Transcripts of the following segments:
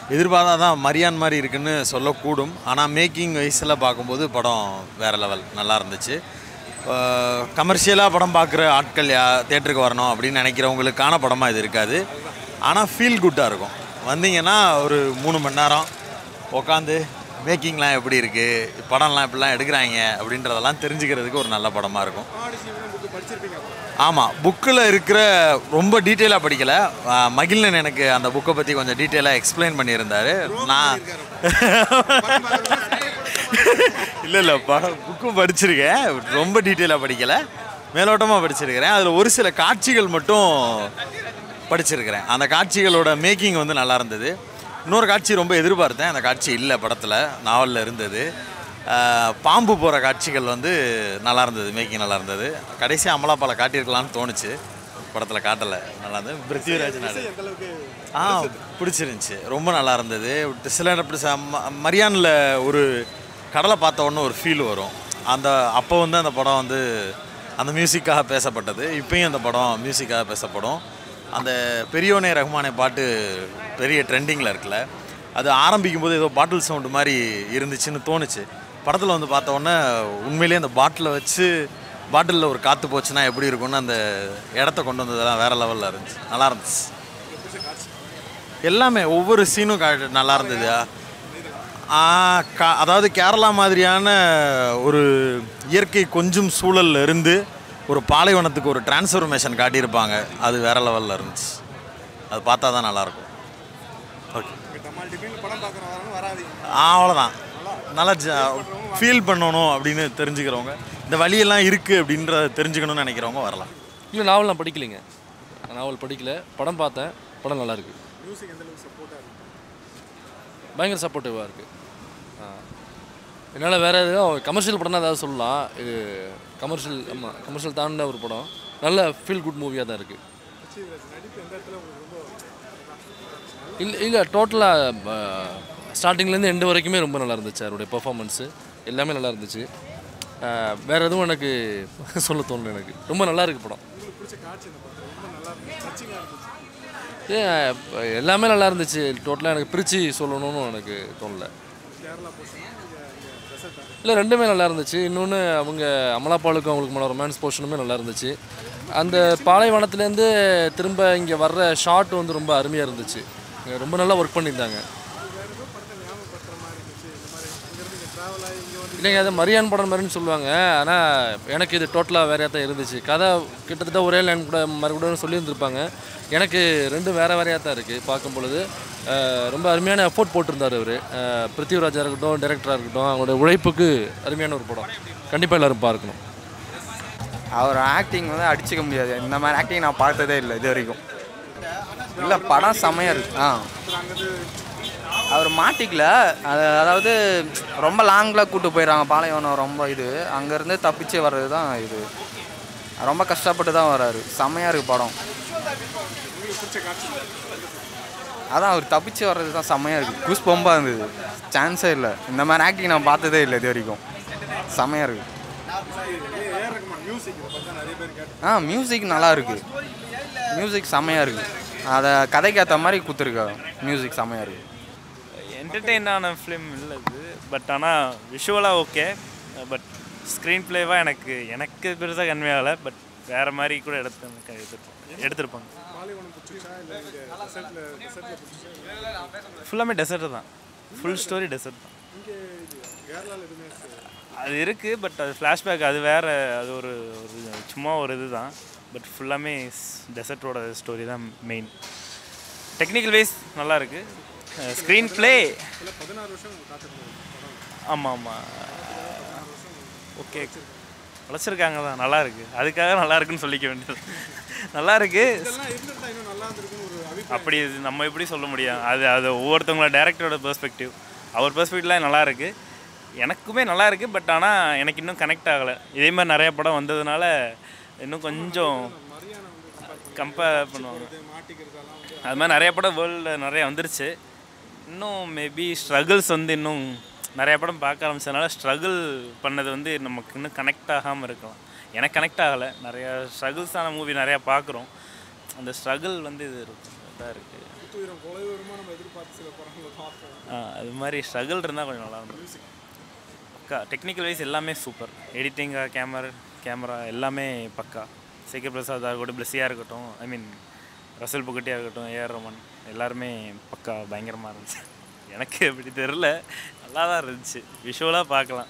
எதிர்பார்த்தா தான் மரியான் மாதிரி இருக்குன்னு சொல்லக்கூடும் ஆனால் மேக்கிங் வைஸில் பார்க்கும்போது படம் வேறு லெவல் நல்லா இருந்துச்சு கமர்ஷியலாக படம் பார்க்குற ஆட்கள் யா தேட்டருக்கு வரணும் அப்படின்னு நினைக்கிறவங்களுக்கான படமாக இது இருக்காது ஆனால் ஃபீல் குட்டாக இருக்கும் வந்தீங்கன்னா ஒரு மூணு மணி நேரம் உட்காந்து மேக்கிங்லாம் எப்படி இருக்குது படம்லாம் எப்படிலாம் எடுக்கிறாங்க அப்படின்றதெல்லாம் தெரிஞ்சுக்கிறதுக்கு ஒரு நல்ல படமாக இருக்கும் ஆமாம் புக்கில் இருக்கிற ரொம்ப டீட்டெயிலாக படிக்கலை மகிழ்நன் எனக்கு அந்த புக்கை பற்றி கொஞ்சம் டீட்டெயிலாக எக்ஸ்பிளைன் பண்ணியிருந்தாரு நான் இல்லை இல்லை படம் புக்கும் படிச்சிருக்கேன் ரொம்ப டீட்டெயிலாக படிக்கலை மேலோட்டமாக படிச்சிருக்கிறேன் அதில் ஒரு சில காட்சிகள் மட்டும் படிச்சிருக்கிறேன் அந்த காட்சிகளோட மேக்கிங் வந்து நல்லா இருந்தது இன்னொரு காட்சி ரொம்ப எதிர்பார்த்தேன் அந்த காட்சி இல்லை படத்தில் நாவலில் இருந்தது ஆஹ் பாம்பு போகிற காட்சிகள் வந்து நல்லா இருந்தது மேக்கிங் நல்லா இருந்தது கடைசி அமலாப்பால காட்டியிருக்கலாம்னு தோணுச்சு படத்தில் காட்டலை நல்லா இருந்தது பிருத்திவிராஜ் நாடு ஆ பிடிச்சிருந்துச்சி ரொம்ப நல்லா இருந்தது சில இடத்துல ச- ம- மரியானில் ஒரு கடலை பார்த்த உடனே ஒரு ஃபீல் வரும் அந்த அப்போ வந்து அந்த படம் வந்து அந்த மியூசிக்காக பேசப்பட்டது இப்பயும் அந்த படம் மியூசிக்காக பேசப்படும் அந்த பெரியோனே ரஹ்மானே பாட்டு பெரிய ட்ரெண்டிங்கில் இருக்குல்ல அது ஆரம்பிக்கும் போது ஏதோ பாட்டில் சவுண்டு மாதிரி இருந்துச்சுன்னு தோணுச்சு படத்தில் வந்து பார்த்த உடனே உண்மையிலேயே அந்த பாட்டிலை வச்சு பாட்டிலில் ஒரு காற்று போச்சுன்னா எப்படி இருக்கும்னு அந்த இடத்த கொண்டு வந்ததெல்லாம் வேறு லெவலில் இருந்துச்சு நல்லா இருந்துச்சு எல்லாமே ஒவ்வொரு சீனும் கா- நல்லா இருந்தது ஆ, கா- அதாவது கேரளா மாதிரியான ஒரு இயற்கை கொஞ்சம் சூழல்ல இருந்து ஒரு பாலைவனத்துக்கு ஒரு டிரான்ஸ்ஃபர்மேஷன் காட்டியிருப்பாங்க அது வேற லெவலில் இருந்துச்சு அது பார்த்தா தான் நல்லாயிருக்கும் ஓகே ஆ அவ்வளோதான் நல்லா ஃபீல் பண்ணணும் அப்படின்னு தெரிஞ்சுக்கிறவங்க இந்த வழியெல்லாம் இருக்குது அப்படின்றத தெரிஞ்சுக்கணும்னு நினைக்கிறவங்க வரலாம் இல்லை நாவல் நான் படிக்கலைங்க நான் நாவல் படிக்கல படம் பார்த்தேன் படம் நல்லா இருக்கு பயங்கர சப்போர்ட்டிவாக இருக்குது என்னால் வேறு எதுவும் கமர்ஷியல் படம்னா ஏதாவது சொல்லலாம் இது கமர்ஷியல் ஆமாம் கமர்ஷியல் தாண்டின ஒரு படம் நல்ல ஃபீல் குட் மூவியாக தான் இருக்குது இல்லை இல்லை டோட்டலாக ஸ்டார்டிங்லேருந்து எண்டு வரைக்குமே ரொம்ப நல்லா இருந்துச்சு அவருடைய பெர்ஃபார்மன்ஸு எல்லாமே நல்லா இருந்துச்சு அஹ், வேற எதுவும் எனக்கு சொல்ல தோணல எனக்கு ரொம்ப நல்லா இருக்கு படம் ஏ எல்லாமே நல்லா இருந்துச்சு டோட்டலாக எனக்கு பிரித்து சொல்லணும்னு எனக்கு தோணல இல்லை ரெண்டுமே நல்லா இருந்துச்சு இன்னொன்று அவங்க அமலாப்பாலுக்கும் அவங்களுக்கு ரொமான்ஸ் போர்ஷனுமே நல்லா இருந்துச்சு அந்த பாலைவனத்துலேருந்து திரும்ப இங்கே வர்ற ஷாட் வந்து ரொம்ப அருமையாக இருந்துச்சு இங்க ரொம்ப நல்லா ஒர்க் பண்ணியிருந்தாங்க இல்லைங்க அது மரியான் படம் மாதிரின்னு சொல்லுவாங்க ஆனால் எனக்கு இது டோட்டலாக வேறையாக தான் இருந்துச்சு கதை கிட்டத்தட்ட ஒரே லைன் கூட மறுபடியும் சொல்லியிருந்திருப்பாங்க எனக்கு ரெண்டும் வேறு வேறையாக தான் இருக்குது பார்க்கும் பொழுது அஹ், ரொம்ப அருமையான எஃபோர்ட் போட்டிருந்தார் அவர் பிருத்திவிராஜா இருக்கட்டும் டைரக்டராக இருக்கட்டும் அவங்களோட உழைப்புக்கு அருமையான ஒரு படம் கண்டிப்பாக எல்லாரும் பார்க்கணும் அவர் ஆக்டிங் வந்து அடிச்சுக்க முடியாது இந்த மாதிரி ஆக்டிங் நான் பார்த்ததே இல்லை இது வரைக்கும் இல்லை படம் செம்மையாக இருக்கு ஆ அவர் மாட்டிக்கல அது அதாவது ரொம்ப லாங்கில் கூட்டு போயிடுறாங்க பாலைவனம் ரொம்ப இது அங்கேருந்து தப்பிச்சு வர்றது தான் இது ரொம்ப கஷ்டப்பட்டு தான் வர்றாரு செம்மையாக இருக்கு படம் அதான் அவர் தப்பிச்சு வர்றது தான் செம்மையாக இருக்குது குஸ் பொம்பாக இருந்தது சான்ஸே இல்லை இந்த மாதிரி ஆக்டிங் நான் பார்த்ததே இல்லை இது வரைக்கும் செம்மையாக இருக்குது ஆ மியூசிக் நல்லா இருக்கு மியூசிக் செம்மையாக இருக்கு அதை கதைக்கு ஏற்ற மாதிரி கொடுத்துருக்காங்க மியூசிக் செம்மையாக இருக்கு என்டர்டெயின் ஆன ஃபிலிம் இல்லை இது பட் ஆனால் விஷுவலாக ஓகே பட் ஸ்க்ரீன் ப்ளேவாக எனக்கு எனக்கு பெருசாக கன்வே ஆகலை பட் வேறு மாதிரி கூட எடுத்து எடுத்துருப்பாங்க எடுத்திருப்பாங்க ஃபுல்லாமே டெசர்ட் தான் ஃபுல் ஸ்டோரி டெசர்ட் தான் அது இருக்குது பட் அது ஃப்ளாஷ்பேக் அது வேறு அது ஒரு ஒரு சும்மா ஒரு இது தான் பட் ஃபுல்லாமே டெசர்ட்டோட ஸ்டோரி தான் மெயின் டெக்னிக்கல் வைஸ் நல்லா இருக்கு ஸ்க்ரீன் ப்ளே ஆமாம் ஆமாம் ஓகே உழைச்சிருக்காங்க தான் நல்லா இருக்கு அதுக்காக நல்லா இருக்குன்னு சொல்லிக்க வேண்டியது நல்லா இருக்கு அப்படி இது நம்ம எப்படி சொல்ல முடியும் அது அது ஒவ்வொருத்தவங்களோட டேரக்டரோட பெர்ஸ்பெக்டிவ் அவர் பெர்ஸ்பெக்டிவ்லாம் நல்லா இருக்கு எனக்குமே நல்லா இருக்கு பட் ஆனால் எனக்கு இன்னும் கனெக்ட் ஆகலை இதே மாதிரி நிறைய படம் வந்ததுனால இன்னும் கொஞ்சம் கம்பேர் பண்ணுவாங்க அது மாதிரி நிறைய படம் வேர்ல்டில் நிறைய வந்துருச்சு இன்னும் மேபி ஸ்ட்ரகிள்ஸ் வந்து இன்னும் நிறைய படம் பார்க்க ஆரம்பிச்சதுனால ஸ்ட்ரகிள் பண்ணது வந்து நமக்கு இன்னும் கனெக்ட் ஆகாமல் இருக்கலாம் எனக்கு கனெக்ட் ஆகலை நிறையா ஸ்ட்ரகிள்ஸான மூவி நிறையா பார்க்குறோம் அந்த ஸ்ட்ரகிள் வந்து இது இருக்கு இதாக இருக்குது துயரம் கொலை உயரமாக நம்ம எதிர்பார்த்து சில படங்களை பார்ப்போம் ஆ, அது மாதிரி ஸ்ட்ரகிள் இருந்தால் கொஞ்சம் நல்லா இருக்கும் பக்கா டெக்னிக்கல் வைஸ் எல்லாமே சூப்பர் எடிட்டிங்காக கேமரா கேமரா எல்லாமே பக்கா சேகர் பிரசாதாக இருக்கட்டும் பிளஸியாக இருக்கட்டும் ஐ மீன் ரசல் புகட்டியாக இருக்கட்டும் ஏஆர் ரமன் எல்லாருமே பக்கா பயங்கரமாக இருந்துச்சு எனக்கு எப்படி தெரில நல்லா தான் இருந்துச்சு விஷுவலாக பார்க்கலாம்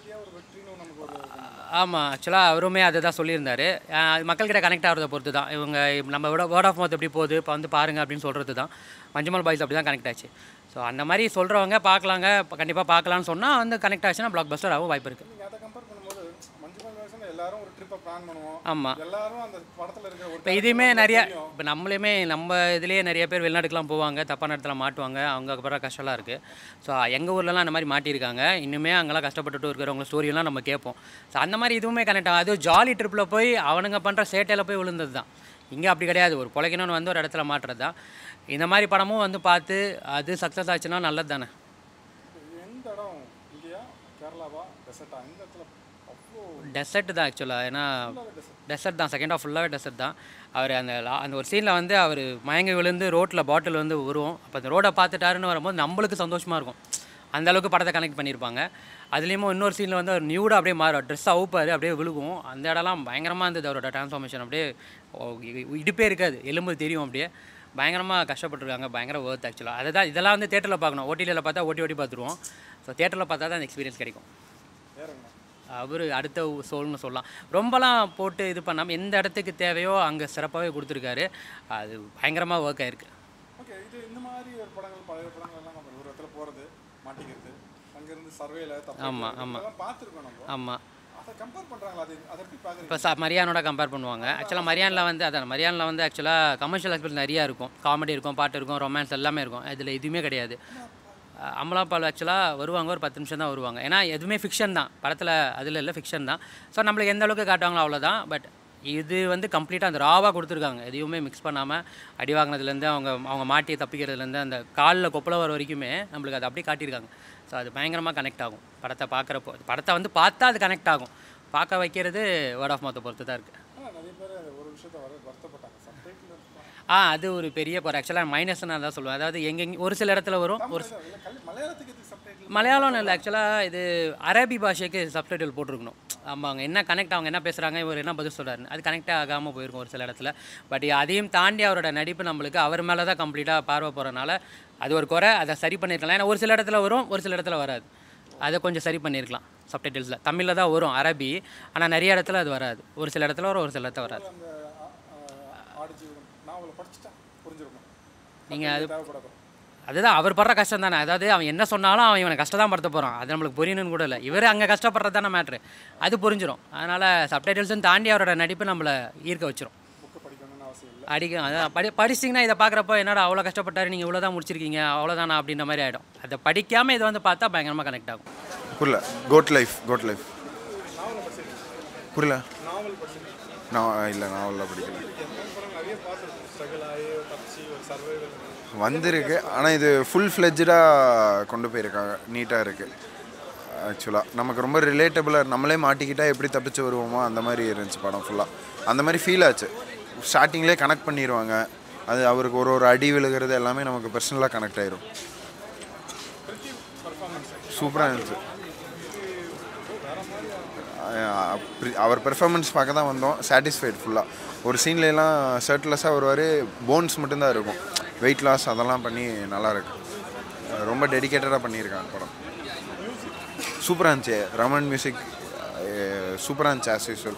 ஆமாம் ஆக்சுவலாக அவருமே அதை தான் சொல்லியிருந்தாரு அஹ் அது மக்கள்கிட்ட கனெக்ட் ஆகிறத பொறுத்து தான் இவங்க நம்ம விட வேர்ட் ஆஃப் மவுத் எப்படி போகுது இப்போ வந்து பாருங்க அப்படின்னு சொல்கிறது தான் மஞ்சுமல் பாய்ஸ் அப்படி தான் கனெக்ட் ஆச்சு ஸோ அந்த மாதிரி சொல்கிறவங்க பார்க்கலாங்க கண்டிப்பாக பார்க்கலான்னு சொன்னால் வந்து கனெக்ட் ஆச்சுன்னா பிளாக் பஸ்டர் ஆகும் வாய்ப்பு இருக்குது நீங்கள் அதை கம்பேர் பண்ணும்போது மஞ்சுமல் பாய்ஸ்னு எல்லாரும் ஒரு ட்ரிப்பை பிளான் பண்ணுவோம் ஆமாம் எல்லாரும் அந்த படத்தில் இருக்கிற ஒரு இப்போ இதுவுமே நிறைய இப்போ நம்மளுமே நம்ம இதுலேயே நிறைய பேர் வெளிநாட்டுக்குலாம் போவாங்க தப்பான இடத்துல மாட்டுவாங்க அவங்க அப்புறம் கஷ்டம்லாம் இருக்குது ஸோ எங்கள் ஊர்லலாம் அந்த மாதிரி மாட்டியிருக்காங்க இன்னுமே அங்கெல்லாம் கஷ்டப்பட்டுட்டு இருக்கிறவங்க ஸ்டோரியெல்லாம் நம்ம கேட்போம் ஸோ அந்த மாதிரி இதுவுமே கனெக்ட் ஆகும் அது ஜாலி ட்ரிப்பில் போய் அவனுங்க பண்ணுற சேட்டையில் போய் விழுந்தது தான் இங்கே அப்படி கிடையாது ஒரு பொழைக்கணும்னு வந்து ஒரு இடத்துல மாட்டுறது தான் இந்த மாதிரி படமும் வந்து பார்த்து அது சக்ஸஸ் ஆச்சுன்னா நல்லது தானே எந்த இடம் இங்கேயா கேரளாவா டெசர்ட்டா இந்த இடத்துல அவ்வளோ டெசர்ட் தான் ஆக்சுவலாக ஏன்னா டெசர்ட் தான் செகண்ட் ஆஃப் ஃபுல்லாகவே டெசர்ட் தான் அவர் அந்த லா- அந்த ஒரு சீனில் வந்து அவர் மயங்கி விழுந்து ரோட்டில் பாட்டில் வந்து உருவோம் அப்போ அந்த ரோடை பார்த்துட்டாருன்னு வரும்போது நம்மளுக்கு சந்தோஷமாக இருக்கும் அந்த அளவுக்கு படத்தை கனெக்ட் பண்ணியிருப்பாங்க அதுலேயுமே இன்னொரு சீனில் வந்து அவர் நியூடாக அப்படியே மாறும் ட்ரெஸ் அவுப்பார் அப்படியே விழுகும் அந்த இடம்லாம் பயங்கரமாக இருந்தது அவரோட டிரான்ஸ்ஃபார்மேஷன் அப்படியே ஓ, இ- இடுப்பே இருக்காது எலும்பு தெரியும் அப்படியே பயங்கரமாக கஷ்டப்பட்டுருக்காங்க பயங்கர ஒர்த் ஆக்சுவலாக அதை தான் இதெல்லாம் வந்து தேட்டரில் பார்க்கணும் ஓடிடியில் பார்த்தா ஓட்டி ஓட்டி பார்த்துருவோம் ஸோ தேட்டரில் பார்த்தா தான் அந்த எக்ஸ்பீரியன்ஸ் கிடைக்கும் அவர் அடுத்த சோல்னு சொல்லலாம் ரொம்பலாம் போட்டு இது பண்ணாமல் எந்த இடத்துக்கு தேவையோ அங்கே சிறப்பாகவே கொடுத்துருக்காரு அது பயங்கரமாக ஒர்க் ஆயிருக்கு ஓகே இது இந்த மாதிரி ஒரு படங்கள் பழைய படங்கள் எல்லாம் நம்ம ஒரு இடத்துல போகிறது மாட்டிக்கிறது அங்கேருந்து சர்வேல தப்பு ஆமா, ஆமா. அதெல்லாம் பார்த்துருக்கோம் நம்ம ஆமாம் அதை கம்பேர் பண்ணுறாங்களா அது அதை எப்படி பார்க்குறீங்க இப்போ ச மரியானோட கம்பேர் பண்ணுவாங்க ஆக்சுவலாக மரியானில் வந்து அதான் மரியானில் வந்து ஆக்சுவலாக கமர்ஷியல் எக்ஸ்பெக்ட் நிறையா இருக்கும் காமெடி இருக்கும் பாட்டு இருக்கும் ரொமான்ஸ் எல்லாமே இருக்கும் இதில் எதுவுமே கிடையாது அஹ் அமலா பால் ஆக்சுவலாக வருவாங்க ஒரு பத்து நிமிஷம் தான் வருவாங்க ஏன்னா எதுவுமே ஃபிக்ஷன் தான் படத்தில் அதில் இல்லை ஃபிக்ஷன் தான் ஸோ நம்மளுக்கு எந்த அளவுக்கு காட்டுவாங்களோ அவ்வளோதான் பட் இது வந்து கம்ப்ளீட்டாக அந்த ராவாக கொடுத்துருக்காங்க எதையுமே மிக்ஸ் பண்ணாமல் அடி வாங்கினதுலேருந்து அவங்க அவங்க மாட்டி தப்பிக்கிறதுலேருந்து அந்த காலில் கொப்பளம் வர வரைக்குமே நம்மளுக்கு அதை அப்படியே காட்டியிருக்காங்க ஸோ அது பயங்கரமாக கனெக்ட் ஆகும் படத்தை பார்க்குறப்போ படத்தை வந்து பார்த்தா அது கனெக்ட் ஆகும் பார்க்க வைக்கிறது வேர்ட் ஆஃப் மவுத்தை பொறுத்து தான் இருக்குது ஆனால் நிறைய பேர் ஒரு விஷயத்த வர வருத்தப்பட்டாங்க சப்டைட்டில் ஆ அது ஒரு பெரிய குறை ஆக்சுவலாக மைனஸ் நான் தான் சொல்லுவேன் அதாவது எங்கெங்க ஒரு சில இடத்துல வரும் ஒரு சி- இல்லை கல் மலையாளத்துக்கு எதுக்கு சப்டைட்டில் மலையாளம் இல்லை ஆக்சுவலாக இது அரபி பாஷைக்கு சப்டைட்டில் போட்டிருக்கணும் ஆமாம் அவங்க என்ன கனெக்ட் அவங்க என்ன பேசுகிறாங்க இவர் என்ன பதில் சொல்கிறாருன்னு அது கனெக்ட் ஆகாமல் போயிருக்கும் ஒரு சில இடத்துல பட் அதையும் தாண்டி அவரோட நடிப்பு நம்மளுக்கு அவர் மேலே தான் கம்ப்ளீட்டாக பார்வை போகிறனால அது ஒரு குறை அதை சரி பண்ணியிருக்கலாம் ஏன்னா ஒரு சில இடத்துல வரும் ஒரு சில இடத்துல வராது அதை கொஞ்சம் சரி பண்ணியிருக்கலாம் சப்டைட்டில்ஸில் தமிழில் தான் வரும் அரபி ஆனால் நிறைய இடத்துல அது வராது ஒரு சில இடத்துல வரும் ஒரு சில இடத்துல வராது அந்த ஆ- ஆ- ஆடு ஜீவனம் நாவலை படிச்சுட்டேன் புரிஞ்சிருக்கும் நீங்கள் அது தேவைப்படாது அதுதான் அவர் படுற கஷ்டம் தானே அதாவது அவன் என்ன சொன்னாலும் அவன் இவனை கஷ்டம் தான் படுத்த போகிறான் அது நம்மளுக்கு புரியணும்னு கூட இல்லை இவர் அங்கே கஷ்டப்படுறது தானே மேட்ரு அது புரிஞ்சிடும் அதனால் சப்டைட்டில்ஸும் தாண்டி அவரோட நடிப்பு நம்மளை ஈர்க்க வச்சிரும் புக்கு படிக்கணும்னு அவசியம் இல்லை அடிக்கும் அதான் படி படிச்சிங்கன்னா இதை பார்க்குறப்போ என்னடா அவ்வளோ கஷ்டப்பட்டாரு நீங்கள் இவ்வளோ தான் முடிச்சிருக்கீங்க அவ்வளோதானா அப்படின்ற மாதிரி ஆகிடும் அதை படிக்காமல் இதை வந்து பார்த்தா பயங்கரமாக கனெக்ட் ஆகும் புரியல கோட் லைஃப் கோட் லைஃப் புரியல நான் இல்லை நாவலில் படிக்கல நிறைய பார்த்துருக்கோம் ஸ்ட்ரகிள் ஆகி தப்பிச்சு ஒரு சர்வைவல் வந்திருக்கு ஆனால் இது ஃபுல் ஃப்ளெஜ்டாக கொண்டு போயிருக்காங்க நீட்டாக இருக்குது ஆக்சுவலாக நமக்கு ரொம்ப ரிலேட்டபுளாக நம்மளே மாட்டிக்கிட்டால் எப்படி தப்பிச்சு வருவோமோ அந்த மாதிரி இருந்துச்சு படம் ஃபுல்லாக அந்த மாதிரி ஃபீல் ஆச்சு ஸ்டார்டிங்லேயே கனெக்ட் பண்ணிடுவாங்க அது அவருக்கு ஒரு ஒரு அடி விழுகிறது எல்லாமே நமக்கு பர்சனலாக கனெக்ட் ஆயிரும் சூப்பராக இருந்துச்சு அஹ் அப்படி- அவர் பெர்ஃபார்மன்ஸ் பார்க்க தான் வந்தோம் சாட்டிஸ்ஃபைட் ஃபுல்லாக ஒரு சீன்லலாம் ஷர்ட்லெஸ்ஸாக வருவார் போன்ஸ் மட்டும்தான் இருக்கும் வெயிட் லாஸ் அதெல்லாம் பண்ணி நல்லா இருக்கு அஹ் ரொம்ப டெடிக்கேட்டடாக பண்ணியிருக்காங்க படம் சூப்பராக இருந்துச்சு ரமன் மியூசிக் சூப்பராக இருந்துச்சு ஆஸ் யூஸ்வல்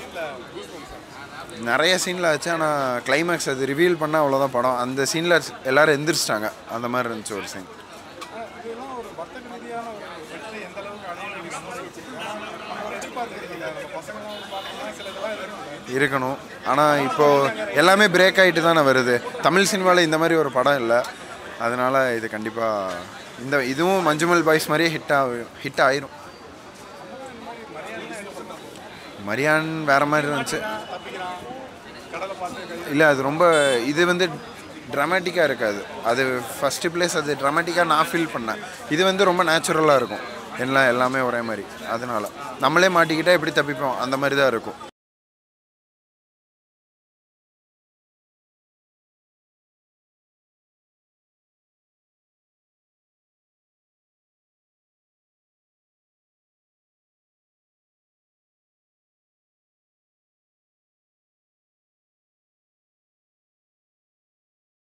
நிறைய சீனில் ஆச்சு ஆனால் கிளைமேக்ஸ் அது ரிவீல் பண்ணால் அவ்வளோதான் படம் அந்த சீனில் எல்லாரும் எந்திரிச்சிட்டாங்க அந்த மாதிரி இருந்துச்சு ஒரு சீன் இதெல்லாம் ஒரு வர்த்தக ரீதியான ஒரு வெற்றி எந்த அளவுக்கு அடையும் நம்ம ஒரு எதிர்பார்த்துருக்கீங்க நம்ம பசங்களாம் பார்த்தோம்னா சில இதெல்லாம் இருக்கும் இருக்கணும் ஆனால் இப்போது எல்லாமே பிரேக் ஆகிட்டு தானே வருது தமிழ் சினிமாவில் இந்த மாதிரி ஒரு படம் இல்லை அதனால் இது கண்டிப்பாக இந்த இதுவும் மஞ்சுமல் பாய்ஸ் மாதிரியே ஹிட் ஆகும் ஹிட் ஆயிரும் மரியான் வேற மாதிரி இருந்துச்சு இல்லை அது ரொம்ப இது வந்து ட்ராமேட்டிக்காக இருக்காது அது ஃபஸ்ட்டு பிளேஸ் அது ட்ராமேட்டிக்காக நான் ஃபீல் பண்ணேன் இது வந்து ரொம்ப நேச்சுரலாக இருக்கும் எல்லாம் எல்லாமே ஒரே மாதிரி அதனால நம்மளே மாட்டிக்கிட்டால் எப்படி தப்பிப்போம் அந்த மாதிரி தான் இருக்கும்